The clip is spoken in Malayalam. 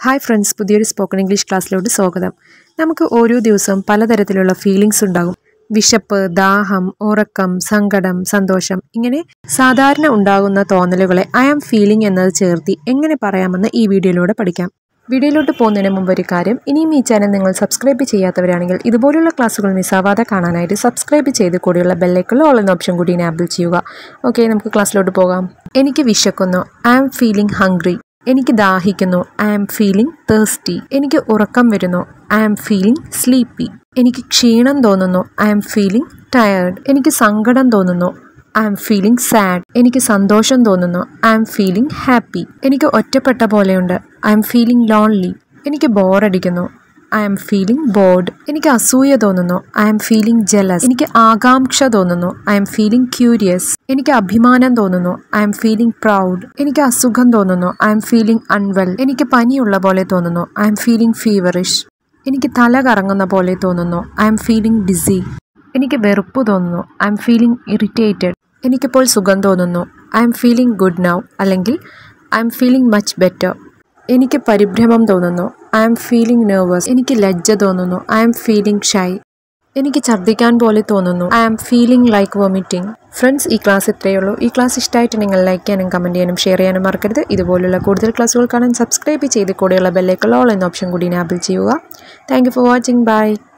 ഹായ് ഫ്രണ്ട്സ് പുതിയൊരു സ്പോക്കൺ ഇംഗ്ലീഷ് ക്ലാസ്സിലോട്ട് സ്വാഗതം നമുക്ക് ഓരോ ദിവസവും പലതരത്തിലുള്ള ഫീലിങ്സ് ഉണ്ടാകും വിശപ്പ് ദാഹം ഉറക്കം സങ്കടം സന്തോഷം ഇങ്ങനെ സാധാരണ ഉണ്ടാകുന്ന തോന്നലുകളെ ഐ ആം ഫീലിംഗ് എന്നത് ചേർത്തി എങ്ങനെ പറയാമെന്ന് ഈ വീഡിയോയിലൂടെ പഠിക്കാം വീഡിയോയിലോട്ട് പോകുന്നതിന് മുമ്പ് ഒരു കാര്യം ഇനിയും ഈ ചാനൽ നിങ്ങൾ സബ്സ്ക്രൈബ് ചെയ്യാത്തവരാണെങ്കിൽ ഇതുപോലുള്ള ക്ലാസ്സുകൾ മിസ്സാവാതെ കാണാനായിട്ട് സബ്സ്ക്രൈബ് ചെയ്ത് കൂടിയുള്ള ബെല്ലൈക്കുള്ള ഓൾ എന്ന ഓപ്ഷൻ കൂടി എനാബിൾ ചെയ്യുക ഓക്കെ നമുക്ക് ക്ലാസ്സിലോട്ട് പോകാം എനിക്ക് വിശക്കുന്നു ഐ ആം ഫീലിംഗ് ഹംഗ്രി എനിക്ക് ദാഹിക്കുന്നു ഐ ആം ഫീലിംഗ് തേഴ്സ്റ്റി എനിക്ക് ഉറക്കം വരുന്നു ഐ ആം ഫീലിംഗ് സ്ലീപ്പി എനിക്ക് ക്ഷീണം തോന്നുന്നു ഐ ആം ഫീലിംഗ് ടയേർഡ് എനിക്ക് സങ്കടം തോന്നുന്നു ഐ ആം ഫീലിംഗ് സാഡ് എനിക്ക് സന്തോഷം തോന്നുന്നു ഐ ആം ഫീലിംഗ് ഹാപ്പി എനിക്ക് ഒറ്റപ്പെട്ട പോലെയുണ്ട് ഐ ആം ഫീലിംഗ് ലോൺലി എനിക്ക് ബോറടിക്കുന്നു ഐ ആം ഫീലിംഗ് ബോർഡ് എനിക്ക് അസൂയ തോന്നുന്നു ഐ ആം ഫീലിംഗ് ജലസ് എനിക്ക് ആകാംക്ഷ തോന്നുന്നു ഐ ആം ഫീലിംഗ് ക്യൂരിയസ് എനിക്ക് അഭിമാനം തോന്നുന്നു ഐ ആം ഫീലിംഗ് പ്രൗഡ് എനിക്ക് അസുഖം തോന്നുന്നു ഐ ആം ഫീലിംഗ് അൺവെൽ എനിക്ക് പനിയുള്ള പോലെ തോന്നുന്നു ഐ ആം ഫീലിംഗ് ഫീവറിഷ് എനിക്ക് തല കറങ്ങുന്ന പോലെ തോന്നുന്നു ഐ ആം ഫീലിംഗ് ഡിസി എനിക്ക് വെറുപ്പ് തോന്നുന്നു ഐ എം ഫീലിംഗ് ഇറിറ്റേറ്റഡ് എനിക്കിപ്പോൾ സുഖം തോന്നുന്നു I'm feeling good now അല്ലെങ്കിൽ I'm feeling much better എനിക്ക് പരിഭ്രമം തോന്നുന്നു ഐ എം ഫീലിംഗ് നെർവസ് എനിക്ക് ലജ്ജ തോന്നുന്നു ഐ എം ഫീലിംഗ് ഷൈ എനിക്ക് ഛർദ്ദിക്കാൻ പോലെ തോന്നുന്നു I am feeling like vomiting friends ഈ ക്ലാസ് ഇത്രയേ ഉള്ളൂ ഈ ക്ലാസ് ഇഷ്ടമായിട്ട് നിങ്ങൾ ലൈക്ക് ചെയ്യാനും കമൻറ്റ് ചെയ്യാനും ഷെയർ ചെയ്യാനും മറക്കരുത് ഇതുപോലുള്ള കൂടുതൽ ക്ലാസ്സുകൾ കാണാൻ സബ്സ്ക്രൈബ് ചെയ്ത് കൂടെയുള്ള ബെല്ലേക്കുള്ള ഓൾ എന്ന ഓപ്ഷൻ കൂടി എനാബിൾ ചെയ്യുക thank you for watching by